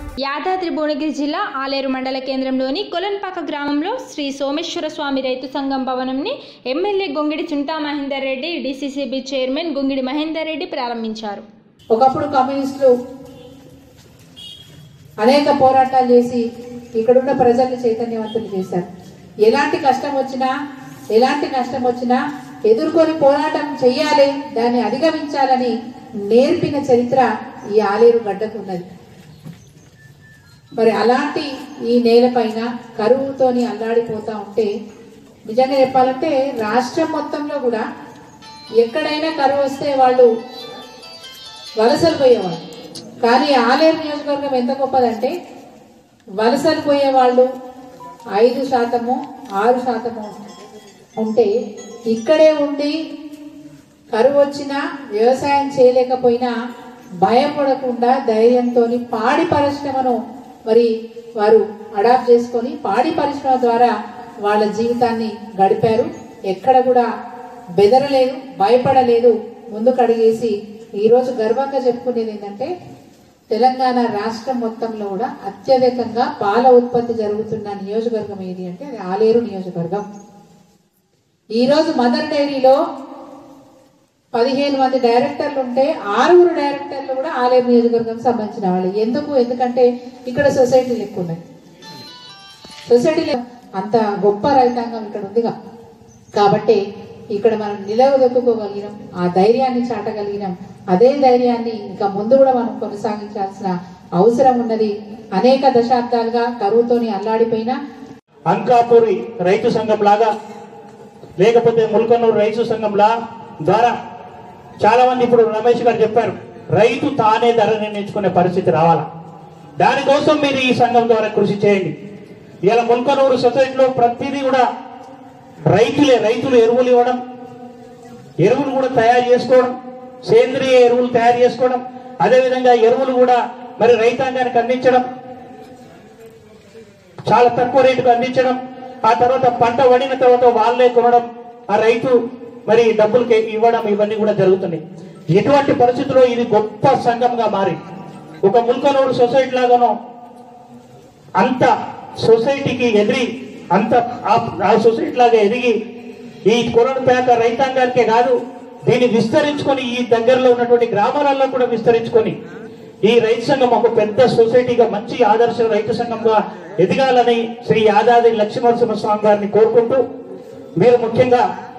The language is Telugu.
యాదాద్రి భువనగిరి జిల్లా ఆలేరు మండల కేంద్రంలోని కొలన్పాక గ్రామంలో శ్రీ సోమేశ్వర స్వామి రైతు సంఘం భవనంని MLA Gongidi Chunta Mahender Reddy DCCB chairman Gongidi Mahender Reddy ప్రారంభించారు ఒకప్పుడు కమ్యూనిస్టులు అనేక పోరాటాలు చేసి ఇక్కడున్న ప్రజల్ని చైతన్యవంతులు చేశారు ఎలాంటి కష్టం వచ్చినా ఎలాంటి నష్టం వచ్చినా ఎదుర్కొని పోరాటం చెయ్యాలి దాన్ని అధిగమించాలని నేర్పిన చరిత్ర ఈ ఆలేరు గడ్డకు ఉన్నది మరి అలాంటి ఈ నేలపైన కరువుతోని అల్లాడిపోతా ఉంటే నిజంగా చెప్పాలంటే రాష్ట్రం మొత్తంలో కూడా ఎక్కడైనా కరువు వస్తే వాళ్ళు వలసలు పోయేవాళ్ళు కానీ ఆలేరు నియోజకవర్గం ఎంత గొప్పదంటే వలసలు పోయేవాళ్ళు ఐదు శాతము ఆరు శాతము ఉంటే ఇక్కడే ఉండి కరువు వచ్చినా వ్యవసాయం చేయలేకపోయినా భయపడకుండా ధైర్యంతో పాడి పరిశ్రమను మరి వారు అడాప్ట్ చేసుకొని పాడి పరిశ్రమ ద్వారా వాళ్ళ జీవితాన్ని గడిపారు ఎక్కడ కూడా బెదరలేదు భయపడలేదు ముందుకు అడిగేసి ఈరోజు గర్వంగా చెప్పుకునేది ఏంటంటే తెలంగాణ రాష్ట్రం మొత్తంలో కూడా అత్యధికంగా పాల ఉత్పత్తి జరుగుతున్న నియోజకవర్గం ఏది అంటే అది ఆలేరు నియోజకవర్గం ఈరోజు మదర్ డైరీలో పదిహేను మంది డైరెక్టర్లు ఉంటే ఆరుగురు డైరెక్టర్లు కూడా ఆలయ నియోజకవర్గం సంబంధించిన వాళ్ళు ఎందుకు ఎందుకంటే ఇక్కడ సొసైటీలు ఎక్కువ ఉన్నాయి సొసైటీలు అంత గొప్ప రైతాంగం ఇక్కడ ఉందిగా కాబట్టి ఇక్కడ మనం నిలవదొక్కుకోగలిగినాం ఆ ధైర్యాన్ని చాటగలిగినాం అదే ధైర్యాన్ని ఇంకా ముందు కూడా మనం కొనసాగించాల్సిన అవసరం ఉన్నది అనేక దశాబ్దాలుగా కరువుతోని అల్లాడిపోయినా అంకాపూరి రైతు సంఘం లాగా లేకపోతే ముల్కనూరు రైతు సంఘంలా ద్వారా చాలా మంది ఇప్పుడు రమేష్ గారు చెప్పారు రైతు తానే ధర నిర్ణయించుకునే పరిస్థితి రావాలా దానికోసం మీరు ఈ సంఘం ద్వారా కృషి చేయండి ఇలా ముల్కనూరు సొసైటీలో ప్రతిదీ కూడా రైతులే రైతులు ఎరువులు ఇవ్వడం ఎరువులు కూడా తయారు చేసుకోవడం సేంద్రియ ఎరువులు తయారు చేసుకోవడం అదేవిధంగా ఎరువులు కూడా మరి రైతాంగానికి అందించడం చాలా తక్కువ రేటుకు అందించడం ఆ తర్వాత పంట పడిన తర్వాత వాళ్ళే కొనడం ఆ రైతు మరి డబ్బులకి ఇవ్వడం ఇవన్నీ కూడా జరుగుతున్నాయి ఎటువంటి పరిస్థితుల్లో ఇది గొప్ప సంఘంగా మారి ఒక ముల్కనూరు సొసైటీ లాగానో అంత సొసైటీకి ఎదిరి అంత ఆ- ఆ సొసైటీ లాగా ఎదిగి ఈ కొరడు పేక రైతాంగానికే కాదు దీన్ని విస్తరించుకొని ఈ దగ్గరలో ఉన్నటువంటి గ్రామాలలో కూడా విస్తరించుకొని ఈ రైతు సంఘం ఒక పెద్ద సొసైటీగా మంచి ఆదర్శ రైతు సంఘంగా ఎదగాలని శ్రీ యాదాద్రి లక్ష్మీనరసింహ స్వామి గారిని కోరుకుంటూ మీరు ముఖ్యంగా